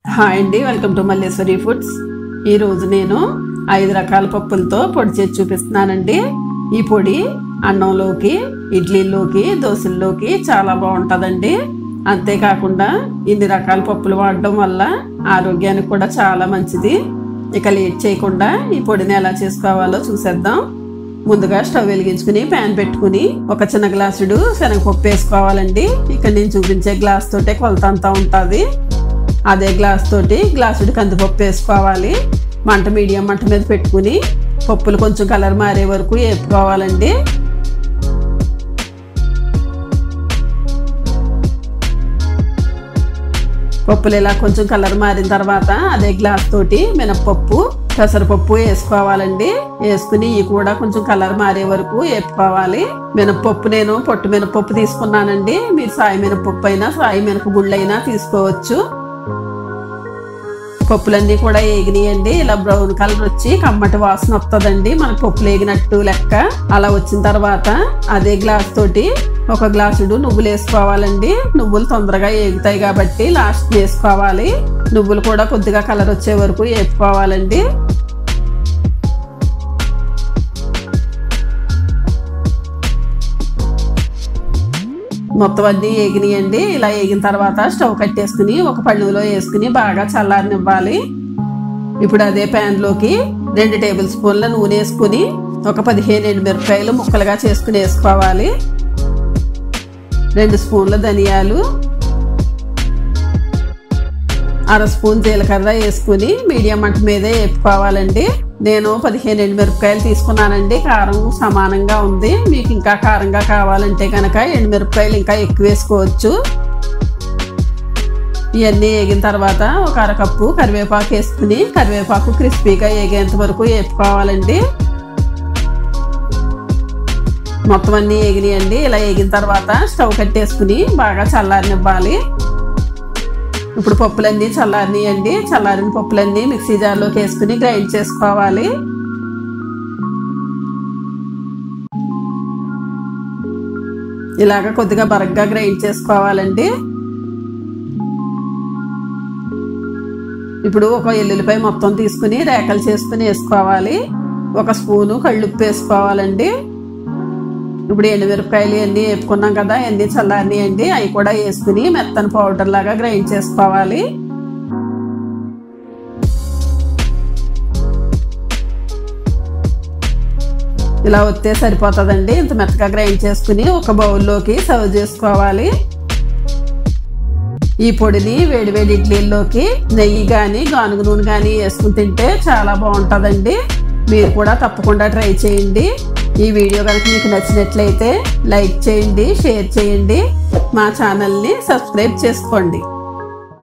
hi అండి welcome to Malleswari foods ఈరోజు నేను ఐదు రకాల పప్పులతో పొడి చేసి చూపిస్తున్నానండి ఈ పొడి అన్నంలోకి ఇడ్లీలోకి దోశల్లోకి చాలా బాగుంటుందండి అంతేకాకుండా ఇన్ని రకాల పప్పులు వాడడం వల్ల ఆరోగ్యానికి కూడా చాలా మంచిది ఇక లేట్ చేయకుండా ఈ పొడిని ఎలా చేసుకోవాలో చూసేద్దాం ముందుగా స్టవ్ వెలిగించుకుని ప్యాన్ పెట్టుకుని ఒక చిన్న గ్లాసుడు శనగపప్పు వేసుకోవాలండి ఇక్కడ నేను చూపించే గ్లాస్ తోటే కొలత అంతా ఉంటుంది అదే గ్లాస్ తోటి గ్లాసుడు కందిపప్పు వేసుకోవాలి మంట మీడియం మంట మీద పెట్టుకుని పప్పులు కొంచెం కలర్ మారే వరకు వేపుకోవాలండి పప్పులు ఇలా కొంచెం కలర్ మారిన తర్వాత అదే గ్లాస్ తోటి మినప్పప్పు పెసరపప్పు వేసుకోవాలండి వేసుకుని ఇవి కూడా కొంచెం కలర్ మారే వరకు వేపుకోవాలి మినప్పప్పు నేను పొట్టు మినపప్పు తీసుకున్నానండి మీరు సాయి మినపప్పు అయినా సాయి మినప గుళ్ళు అయినా తీసుకోవచ్చు పప్పులన్నీ కూడా వేగినాయండి ఇలా బ్రౌన్ కలర్ వచ్చి కమ్మటి వాసన వస్తుందండి మనకు పప్పులు వేగినట్టు లెక్క అలా వచ్చిన తర్వాత అదే గ్లాస్ తోటి ఒక గ్లాసుడు నువ్వులు వేసుకోవాలండి నువ్వులు తొందరగా వేగుతాయి కాబట్టి లాస్ట్ వేసుకోవాలి నువ్వులు కూడా కొద్దిగా కలర్ వచ్చే వరకు వేసుకోవాలండి మొత్తం అన్నీ వేగినాయండి ఇలా వేగిన తర్వాత స్టవ్ కట్టేసుకుని ఒక పళ్ళులో వేసుకుని బాగా చల్లారనివ్వాలి ఇప్పుడు అదే ప్యాన్లోకి రెండు టేబుల్ స్పూన్ల నూనె వేసుకుని ఒక పదిహేను ఎండుమిరపకాయలు ముక్కలుగా చేసుకుని వేసుకోవాలి రెండు స్పూన్ల ధనియాలు అర స్పూన్ జీలకర్ర వేసుకుని మీడియం మంట మీదే వేపుకోవాలండి నేను పదిహేను ఎండుమిరపకాయలు తీసుకున్నానండి కారం సమానంగా ఉంది మీకు ఇంకా కారంగా కావాలంటే కనుక ఎండుమిరపకాయలు ఇంకా ఎక్కువ వేసుకోవచ్చు ఇవన్నీ వేగిన తర్వాత ఒక అరకప్పు కరివేపాకు వేసుకుని కరివేపాకు క్రిస్పీగా వేగేంత వరకు వేపుకోవాలండి మొత్తం అన్నీ వేగినాయండి ఇలా వేగిన తర్వాత స్టవ్ కట్టేసుకుని బాగా చల్లారనివ్వాలి ఇప్పుడు పప్పులన్నీ చల్లారినాయండి చల్లారిన పప్పులన్నీ మిక్సీ జార్లోకి వేసుకుని గ్రైండ్ చేసుకోవాలి ఇలాగ కొద్దిగా బరగ్గా గ్రైండ్ చేసుకోవాలండి ఇప్పుడు ఒక ఎల్లుల్లిపాయ మొత్తం తీసుకుని రేకలు చేసుకుని వేసుకోవాలి ఒక స్పూను కళ్ళుప్పు వేసుకోవాలండి ఇప్పుడు ఎండుమిరపకాయలు అన్నీ వేపుకున్నాం కదా అన్నీ చల్లారినాయండి అవి కూడా వేసుకుని మెత్తని పౌడర్ లాగా గ్రైండ్ చేసుకోవాలి ఇలా వస్తే సరిపోతుందండి ఇంత మెత్తగా గ్రైండ్ చేసుకుని ఒక బౌల్లోకి సర్వ్ చేసుకోవాలి ఈ పొడిని వేడివేడి ఇడ్లీల్లోకి నెయ్యి కానీ గానుగ నూనె కానీ వేసుకుని తింటే చాలా బాగుంటుందండి మీరు కూడా తప్పకుండా ట్రై చేయండి ఈ వీడియో కనుక మీకు నచ్చినట్లయితే లైక్ చేయండి షేర్ చేయండి మా ఛానల్ని సబ్స్క్రైబ్ చేసుకోండి